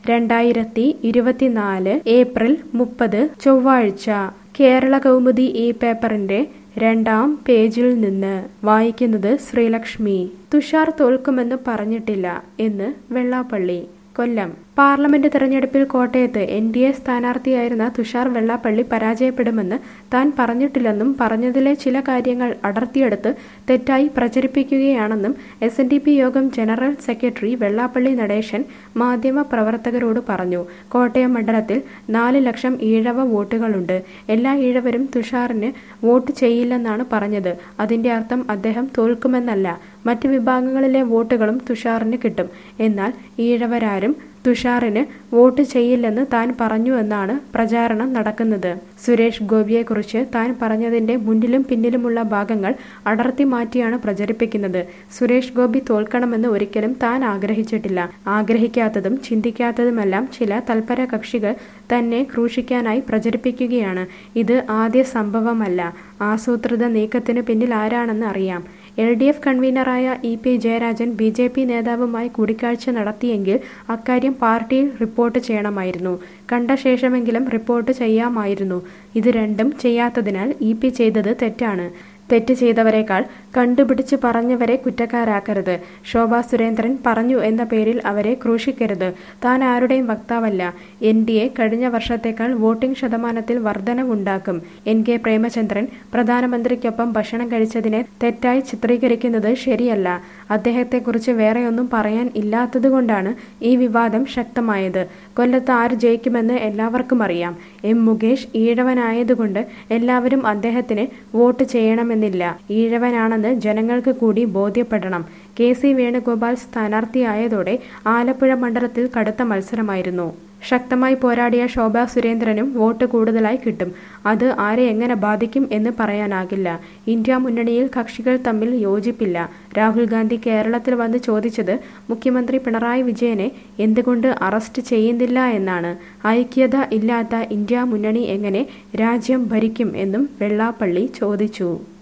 രണ്ടായിരത്തി ഇരുപത്തിനാല് ഏപ്രിൽ മുപ്പത് ചൊവ്വാഴ്ച കേരള കൗമുദി ഈ പേപ്പറിന്റെ രണ്ടാം പേജിൽ നിന്ന് വായിക്കുന്നത് ശ്രീലക്ഷ്മി തുഷാർ തോൽക്കുമെന്ന് പറഞ്ഞിട്ടില്ല എന്ന് വെള്ളാപ്പള്ളി കൊല്ലം പാർലമെന്റ് തെരഞ്ഞെടുപ്പിൽ കോട്ടയത്ത് എൻ ഡി എ സ്ഥാനാർത്ഥിയായിരുന്ന തുഷാർ വെള്ളാപ്പള്ളി പരാജയപ്പെടുമെന്ന് താൻ പറഞ്ഞിട്ടില്ലെന്നും പറഞ്ഞതിലെ ചില കാര്യങ്ങൾ അടർത്തിയെടുത്ത് തെറ്റായി പ്രചരിപ്പിക്കുകയാണെന്നും S N D P Yogam general secretary Vellappally Natesan മാധ്യമ പ്രവർത്തകരോട് പറഞ്ഞു കോട്ടയം മണ്ഡലത്തിൽ നാല് ലക്ഷം ഈഴവ വോട്ടുകളുണ്ട് എല്ലാ ഈഴവരും തുഷാറിന് വോട്ട് ചെയ്യില്ലെന്നാണ് പറഞ്ഞത് അതിന്റെ അർത്ഥം അദ്ദേഹം തോൽക്കുമെന്നല്ല മറ്റ് വിഭാഗങ്ങളിലെ വോട്ടുകളും തുഷാറിന് കിട്ടും എന്നാൽ ഈഴവരാരും തുഷാറിന് വോട്ട് ചെയ്യില്ലെന്ന് താൻ പറഞ്ഞു എന്നാണ് പ്രചാരണം നടക്കുന്നത് സുരേഷ് ഗോപിയെക്കുറിച്ച് താൻ പറഞ്ഞതിന്റെ മുന്നിലും പിന്നിലുമുള്ള ഭാഗങ്ങൾ അടർത്തി മാറ്റിയാണ് പ്രചരിപ്പിക്കുന്നത് സുരേഷ് ഗോപി തോൽക്കണമെന്ന് ഒരിക്കലും താൻ ആഗ്രഹിച്ചിട്ടില്ല ആഗ്രഹിക്കാത്തതും ചിന്തിക്കാത്തതുമെല്ലാം ചില തൽപര കക്ഷികൾ തന്നെ ക്രൂശിക്കാനായി പ്രചരിപ്പിക്കുകയാണ് ഇത് ആദ്യ സംഭവമല്ല ആസൂത്രിത നീക്കത്തിന് പിന്നിൽ ആരാണെന്ന് അറിയാം എൽ ഡി എഫ് കൺവീനറായ E P Jayarajan B J P നേതാവുമായി കൂടിക്കാഴ്ച നടത്തിയെങ്കിൽ അക്കാര്യം പാർട്ടിയിൽ റിപ്പോർട്ട് ചെയ്യണമായിരുന്നു കണ്ട ശേഷമെങ്കിലും റിപ്പോർട്ട് ചെയ്യാമായിരുന്നു ഇത് രണ്ടും ചെയ്യാത്തതിനാൽ ഇ പി ചെയ്തത് തെറ്റാണ് തെറ്റ് ചെയ്തവരെക്കാൾ കണ്ടുപിടിച്ച് പറഞ്ഞവരെ കുറ്റക്കാരാക്കരുത് ശോഭാ സുരേന്ദ്രൻ പറഞ്ഞു എന്ന പേരിൽ അവരെ ക്രൂശിക്കരുത് താൻ ആരുടെയും വക്താവല്ല എൻ ഡി എ കഴിഞ്ഞ വർഷത്തേക്കാൾ വോട്ടിംഗ് ശതമാനത്തിൽ വർധനവുണ്ടാക്കും എൻ കെ പ്രേമചന്ദ്രൻ പ്രധാനമന്ത്രിക്കൊപ്പം ഭക്ഷണം കഴിച്ചതിനെ തെറ്റായി ചിത്രീകരിക്കുന്നത് ശരിയല്ല അദ്ദേഹത്തെക്കുറിച്ച് വേറെയൊന്നും പറയാൻ ഇല്ലാത്തതുകൊണ്ടാണ് ഈ വിവാദം ശക്തമായത് കൊല്ലത്ത് ആര് ജയിക്കുമെന്ന് എല്ലാവർക്കും അറിയാം എം മുകേഷ് ഈഴവനായതുകൊണ്ട് എല്ലാവരും അദ്ദേഹത്തിന് വോട്ട് ചെയ്യണമെന്നില്ല ഈഴവനാണെന്ന് ജനങ്ങൾക്ക് കൂടി ബോധ്യപ്പെടണം കെ സി വേണുഗോപാൽ സ്ഥാനാർത്ഥിയായതോടെ ആലപ്പുഴ മണ്ഡലത്തിൽ കടുത്ത മത്സരമായിരുന്നു ശക്തമായി പോരാടിയ ശോഭാ സുരേന്ദ്രനും വോട്ട് കൂടുതലായി കിട്ടും അത് ആരെ എങ്ങനെ ബാധിക്കും എന്ന് പറയാനാകില്ല ഇന്ത്യ മുന്നണിയിൽ കക്ഷികൾ തമ്മിൽ യോജിപ്പില്ല രാഹുൽ ഗാന്ധി കേരളത്തിൽ വന്ന് ചോദിച്ചത് മുഖ്യമന്ത്രി പിണറായി വിജയനെ എന്തുകൊണ്ട് അറസ്റ്റ് ചെയ്യുന്നില്ല എന്നാണ് ഐക്യത ഇല്ലാത്ത ഇന്ത്യ മുന്നണി എങ്ങനെ രാജ്യം ഭരിക്കും എന്നും വെള്ളാപ്പള്ളി ചോദിച്ചു